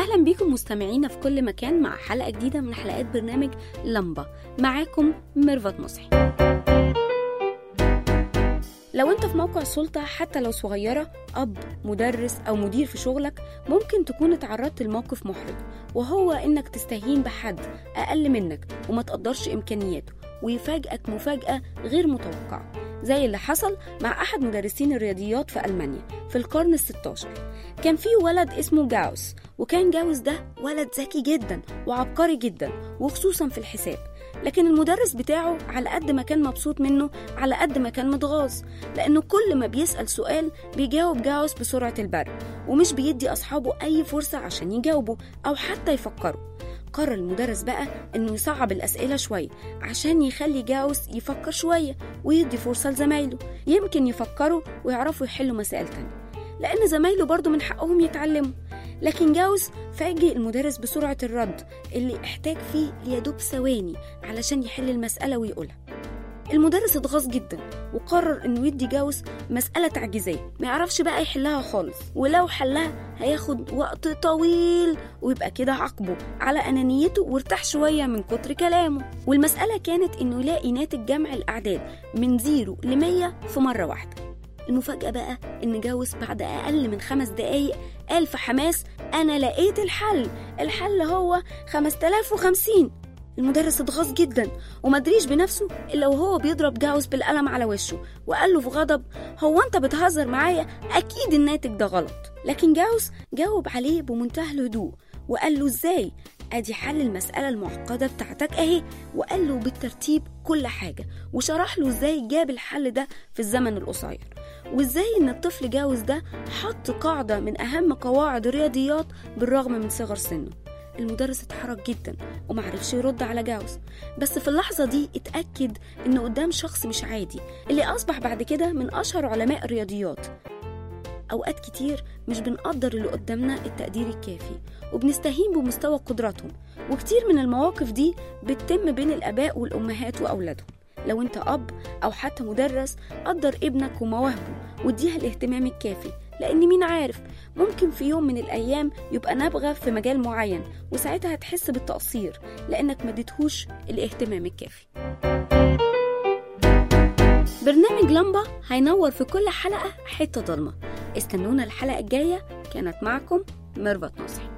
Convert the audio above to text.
أهلا بيكم مستمعينا في كل مكان مع حلقة جديدة من حلقات برنامج لمبة معاكم ميرفت مصحي لو انت في موقع سلطة حتى لو صغيرة أب مدرس أو مدير في شغلك ممكن تكون اتعرضت لموقف محرج وهو إنك تستهين بحد أقل منك وما تقدرش إمكانياته ويفاجئك مفاجأة غير متوقعة زي اللي حصل مع أحد مدرسين الرياضيات في ألمانيا في القرن الستاشر كان في ولد اسمه جاوس وكان جاوس ده ولد ذكي جدا وعبقري جدا وخصوصا في الحساب لكن المدرس بتاعه على قد ما كان مبسوط منه على قد ما كان متغاظ لأنه كل ما بيسأل سؤال بيجاوب جاوس بسرعة البرق ومش بيدي أصحابه أي فرصة عشان يجاوبوا أو حتى يفكروا قرر المدرس بقى إنه يصعب الأسئلة شوية عشان يخلي جاوس يفكر شوية ويدي فرصة لزمايله يمكن يفكروا ويعرفوا يحلوا مسائل تانية لأن زمايله برضو من حقهم يتعلموا لكن جاوس فاجئ المدرس بسرعة الرد اللي احتاج فيه ليدوب ثواني علشان يحل المسألة ويقولها المدرس اتغاظ جدا وقرر انه يدي جاوس مسألة تعجيزية ما يعرفش بقى يحلها خالص ولو حلها هياخد وقت طويل ويبقى كده عاقبه على أنانيته وارتاح شوية من كتر كلامه والمسألة كانت انه يلاقي ناتج جمع الأعداد من زيرو لمية في مرة واحدة المفاجأة بقى إن جاوس بعد أقل من خمس دقايق قال في حماس أنا لقيت الحل الحل هو 5050 المدرس اتغاظ جدا ومدريش بنفسه إلا وهو بيضرب جاوس بالقلم على وشه وقال له في غضب هو أنت بتهزر معايا أكيد الناتج ده غلط لكن جاوس جاوب عليه بمنتهى الهدوء وقال له إزاي ادي حل المسألة المعقدة بتاعتك اهي وقال له بالترتيب كل حاجة وشرح له ازاي جاب الحل ده في الزمن القصير وازاي ان الطفل جاوز ده حط قاعدة من اهم قواعد الرياضيات بالرغم من صغر سنه المدرس اتحرج جدا ومعرفش يرد على جاوز بس في اللحظة دي اتأكد انه قدام شخص مش عادي اللي اصبح بعد كده من اشهر علماء الرياضيات أوقات كتير مش بنقدر اللي قدامنا التقدير الكافي وبنستهين بمستوى قدراتهم وكتير من المواقف دي بتتم بين الآباء والأمهات وأولادهم لو أنت أب أو حتى مدرس قدر ابنك ومواهبه واديها الاهتمام الكافي لأن مين عارف ممكن في يوم من الأيام يبقى نابغة في مجال معين وساعتها هتحس بالتقصير لأنك ما اديتهوش الاهتمام الكافي برنامج لمبة هينور في كل حلقة حتة ضلمة استنونا الحلقة الجاية كانت معكم ميرفت نصحي